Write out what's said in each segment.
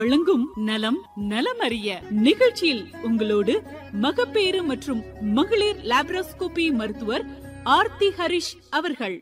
வழங்கும் நலம் நலமறிய நிகழ்ச்சியில் உங்களோடு மகப்பேறு மற்றும் மகளிர் லாப்ரோஸ்கோபி மருத்துவர் ஆர்த்தி ஹரிஷ் அவர்கள்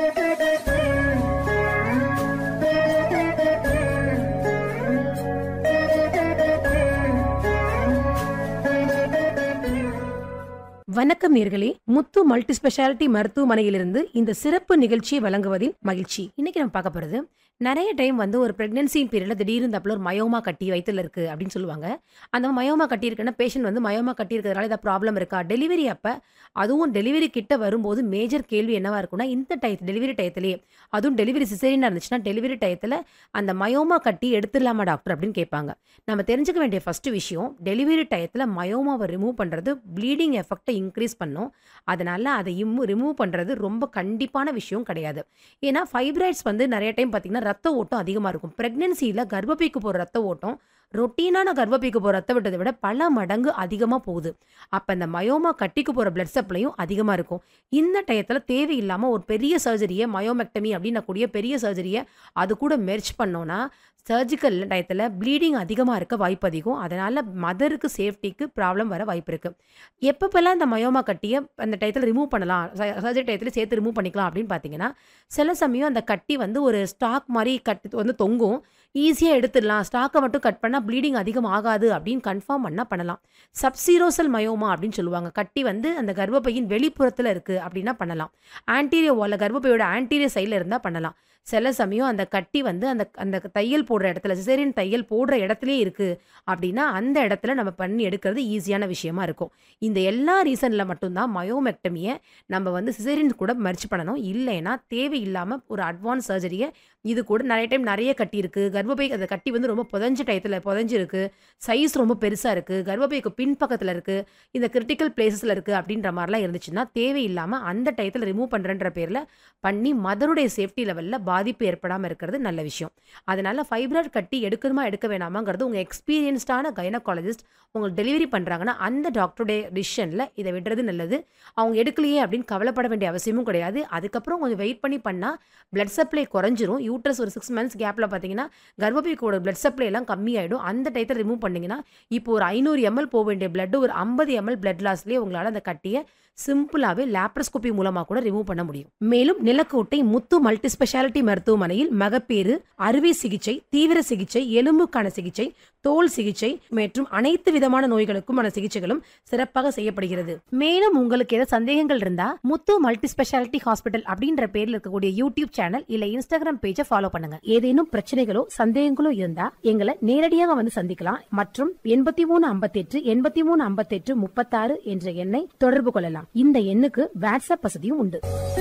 வணக்கம் நேர்களே முத்து மல்டி ஸ்பெஷாலிட்டி மருத்துவமனையிலிருந்து இந்த சிறப்பு நிகழ்ச்சியை வழங்குவதில் மகிழ்ச்சி இன்னைக்கு நம்ம பார்க்க போறது நிறைய டைம் வந்து ஒரு பிரெக்னன்சி பீரியட்ல திடீர்னு இந்த ஒரு மயோமா கட்டி வயித்துல இருக்கு அப்படின்னு சொல்லுவாங்க அந்த மயோமா கட்டி இருக்குன்னா பேஷண்ட் வந்து மயோமா கட்டி இருக்கிறதுனால ஏதாவது ப்ராப்ளம் இருக்கா டெலிவரி அப்ப அதுவும் டெலிவரி கிட்ட வரும்போது மேஜர் கேள்வி என்னவா இருக்கும்னா இந்த டயத்து டெலிவரி டயத்திலேயே அதுவும் டெலிவரி சிசேரியனா இருந்துச்சுன்னா டெலிவரி டயத்துல அந்த மயோமா கட்டி எடுத்துடலாமா டாக்டர் அப்படின்னு கேட்பாங்க நம்ம தெரிஞ்சுக்க வேண்டிய ஃபர்ஸ்ட் விஷயம் டெலிவரி டயத்தில் மயோமாவை ரிமூவ் பண்ணுறது ப்ளீடிங் எஃபெக்டை இன்க்ரீஸ் பண்ணும் அதனால அதை இம் ரிமூவ் பண்ணுறது ரொம்ப கண்டிப்பான விஷயம் கிடையாது ஏன்னா ஃபைப்ராய்ட்ஸ் வந்து நிறைய டைம் பார்த்தீங்கன்னா ரத்த ஓட்டம் அதிகமாக இருக்கும் ப்ரெக்னென்சியில் கர்ப்பப்பைக்கு போகிற ரத்த ஓட்டம் ரொட்டீனான கர்ப்பப்பைக்கு போகிற ரத்த விட்டதை விட பல மடங்கு அதிகமாக போகுது அப்போ இந்த மயோமா கட்டிக்கு போகிற பிளட் சப்ளையும் அதிகமாக இருக்கும் இந்த டயத்தில் தேவையில்லாமல் ஒரு பெரிய சர்ஜரியை மயோமெக்டமி அப்படின்னக்கூடிய பெரிய சர்ஜரியை அது கூட மெர்ச் பண்ணோன்னா சர்ஜிக்கல் டயத்தில் ப்ளீடிங் அதிகமாக இருக்க வாய்ப்பு அதிகம் அதனால் மதருக்கு சேஃப்டிக்கு ப்ராப்ளம் வர வாய்ப்பு இருக்குது எப்பப்பெல்லாம் இந்த மயோமா கட்டியை அந்த டயத்தில் ரிமூவ் பண்ணலாம் சர்ஜரி டயத்தில் சேர்த்து ரிமூவ் பண்ணிக்கலாம் அப்படின்னு பார்த்தீங்கன்னா சில சமயம் அந்த கட்டி வந்து ஒரு ஸ்டாக் மாதிரி கட்டி வந்து தொங்கும் ஈஸியாக எடுத்துடலாம் ஸ்டாக்கை மட்டும் கட் பண்ணால் ப்ளீடிங் அதிகம் ஆகாது அப்படின்னு கன்ஃபார்ம் பண்ணால் பண்ணலாம் சப்சீரோசல் மயோமா அப்படின்னு சொல்லுவாங்க கட்டி வந்து அந்த கர்ப்பப்பையின் வெளிப்புறத்தில் இருக்குது அப்படின்னா பண்ணலாம் ஆன்டீரியர் வாலில் கர்ப்பப்பையோட ஆன்டீரியர் சைடில் இருந்தால் பண்ணலாம் சில சமயம் அந்த கட்டி வந்து அந்த அந்த தையல் போடுற இடத்துல சிசேரியன் தையல் போடுற இடத்துலயே இருக்கு அப்படின்னா அந்த இடத்துல நம்ம பண்ணி எடுக்கிறது ஈஸியான விஷயமா இருக்கும் இந்த எல்லா ரீசனில் மட்டும்தான் மயோமெக்டமியை நம்ம வந்து சிசேரியன் கூட மர்ச் பண்ணணும் இல்லைன்னா தேவையில்லாமல் ஒரு அட்வான்ஸ் சர்ஜரியை இது கூட நிறைய டைம் நிறைய கட்டி இருக்கு கர்ப்பப்பை அந்த கட்டி வந்து ரொம்ப புதஞ்ச டயத்தில் புதஞ்சிருக்கு சைஸ் ரொம்ப பெருசாக இருக்கு கர்ப்பப்பைக்கு பின்பக்கத்தில் இருக்கு இந்த கிரிட்டிக்கல் பிளேசஸில் இருக்கு அப்படின்ற மாதிரிலாம் இருந்துச்சுன்னா தேவையில்லாமல் அந்த டயத்தில் ரிமூவ் பண்ணுறன்ற பேரில் பண்ணி மதருடைய சேஃப்டி லெவலில் பாதிப்பு ஏற்படாமல் இருக்கிறது நல்ல விஷயம் அதனால ஃபைப்ராய்ட் கட்டி எடுக்கணுமா எடுக்க வேணாமாங்கிறது உங்கள் எக்ஸ்பீரியன்ஸ்டான கைனகாலஜிஸ்ட் உங்களுக்கு டெலிவரி பண்ணுறாங்கன்னா அந்த டாக்டருடைய டிசிஷனில் இதை விடுறது நல்லது அவங்க எடுக்கலையே அப்படின்னு கவலைப்பட வேண்டிய அவசியமும் கிடையாது அதுக்கப்புறம் கொஞ்சம் வெயிட் பண்ணி பண்ணால் பிளட் சப்ளை குறைஞ்சிரும் யூட்ரஸ் ஒரு சிக்ஸ் மந்த்ஸ் கேப்பில் பார்த்தீங்கன்னா கர்ப்பப்பைக்கோட பிளட் சப்ளை எல்லாம் கம்மியாயிடும் அந்த டயத்தை ரிமூவ் பண்ணிங்கன்னா இப்போ ஒரு ஐநூறு எம்எல் போக வேண்டிய பிளட் ஒரு ஐம்பது எம்எல் பிளட் லாஸ்லேயே உங்களால் அந்த கட்டியை சிம்பிளாகவே லேப்ரஸ்கோபி மூலமாக கூட ரிமூவ் பண்ண முடியும் மேலும் நிலக்கோட்டை முத்து மல்டி ஸ்பெஷாலிட்டி மருத்துவமனையில் மகப்பேறு அறுவை சிகிச்சை தீவிர சிகிச்சை எலும்புக்கான சிகிச்சை தோல் சிகிச்சை மற்றும் அனைத்து விதமான நோய்களுக்குமான சிகிச்சைகளும் சிறப்பாக செய்யப்படுகிறது மேலும் உங்களுக்கு ஏதாவது சந்தேகங்கள் இருந்தா முத்து மல்டி ஸ்பெஷாலிட்டி ஹாஸ்பிட்டல் அப்படின்ற பேர்ல இருக்கக்கூடிய யூடியூப் சேனல் இல்ல இன்ஸ்டாகிராம் பேஜை ஃபாலோ பண்ணுங்க ஏதேனும் பிரச்சனைகளோ சந்தேகங்களோ இருந்தா எங்களை நேரடியாக வந்து சந்திக்கலாம் மற்றும் எண்பத்தி மூணு ஐம்பத்தெட்டு எண்பத்தி மூணு ஐம்பத்தெட்டு முப்பத்தாறு என்ற எண்ணை தொடர்பு கொள்ளலாம் இந்த எண்ணுக்கு வாட்ஸ்அப் வசதியும் உண்டு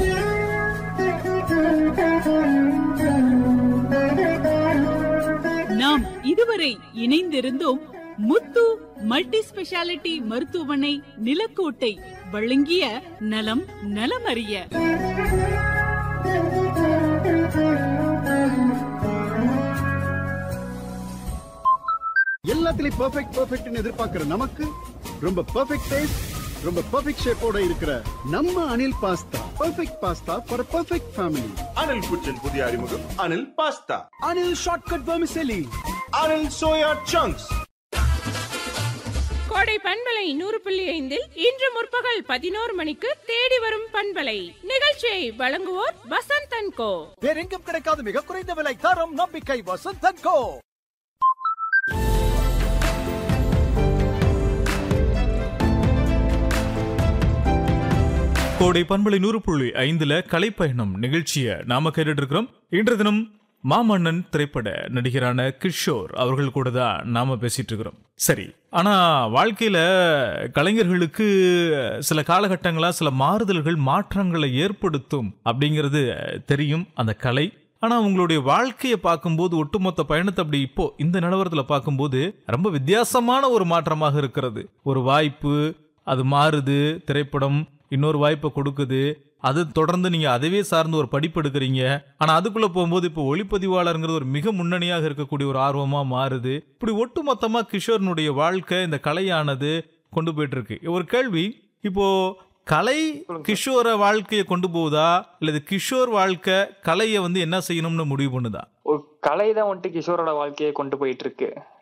நாம் இதுவரை இணைந்திருந்தோம் முத்து மல்டி ஸ்பெஷாலிட்டி மருத்துவமனை நிலக்கோட்டை வழங்கிய நலம் நலமறிய எல்லாத்துலயும் பெர்ஃபெக்ட் பெர்ஃபெக்ட்னு எதிர்பார்க்கிற நமக்கு ரொம்ப பெர்ஃபெக்ட் டேஸ்ட் ரொம்ப பெர்ஃபெக்ட் ஷேப்போட இருக்கிற நம்ம Anil pasta perfect pasta for perfect family Anil குச்சன் புதிய அறிமுகம் Anil pasta Anil shortcut vermicelli Anil soya chunks கோடை பண்பலை நூறு புள்ளி ஐந்தில் இன்று முற்பகல் பதினோரு மணிக்கு தேடி வரும் பண்பலை நிகழ்ச்சியை வழங்குவோர் வசந்தன் கோ வேறெங்கும் கிடைக்காத மிக குறைந்த விலை தரம் நம்பிக்கை வசந்தன் கோ கோடை பண்பலை நூறு புள்ளி ஐந்துல கலைப்பயணம் நிகழ்ச்சியை நாம கேட்டுட்டு இருக்கிறோம் இன்று தினம் மாமன்னன் திரைப்பட நடிகரான கிஷோர் அவர்கள் கூட தான் நாம பேசிட்டு இருக்கிறோம் சரி ஆனா வாழ்க்கையில கலைஞர்களுக்கு சில காலகட்டங்களா சில மாறுதல்கள் மாற்றங்களை ஏற்படுத்தும் அப்படிங்கிறது தெரியும் அந்த கலை ஆனா உங்களுடைய வாழ்க்கையை பார்க்கும்போது ஒட்டுமொத்த பயணத்தை அப்படி இப்போ இந்த நிலவரத்துல பார்க்கும்போது ரொம்ப வித்தியாசமான ஒரு மாற்றமாக இருக்கிறது ஒரு வாய்ப்பு அது மாறுது திரைப்படம் இன்னொரு வாய்ப்பை கொடுக்குது அது தொடர்ந்து நீங்க அதுவே சார்ந்து ஒரு படிப்பு எடுக்கிறீங்க ஆனா அதுக்குள்ள போகும்போது இப்போ ஒளிப்பதிவாளருங்கிறது ஒரு மிக முன்னணியாக இருக்கக்கூடிய ஒரு ஆர்வமா மாறுது இப்படி ஒட்டுமொத்தமா கிஷோரனுடைய வாழ்க்கை இந்த கலையானது கொண்டு போயிட்டு இருக்கு ஒரு கேள்வி இப்போ கலை கிஷோர வாழ்க்கையை கொண்டு போகுதா இல்லது கிஷோர் வாழ்க்கை கலையை வந்து என்ன செய்யணும்னு முடிவு பண்ணுதா ஒரு கலை தான் வந்துட்டு கிஷோரோட வாழ்க்கையை கொண்டு போயிட்டு இருக்கு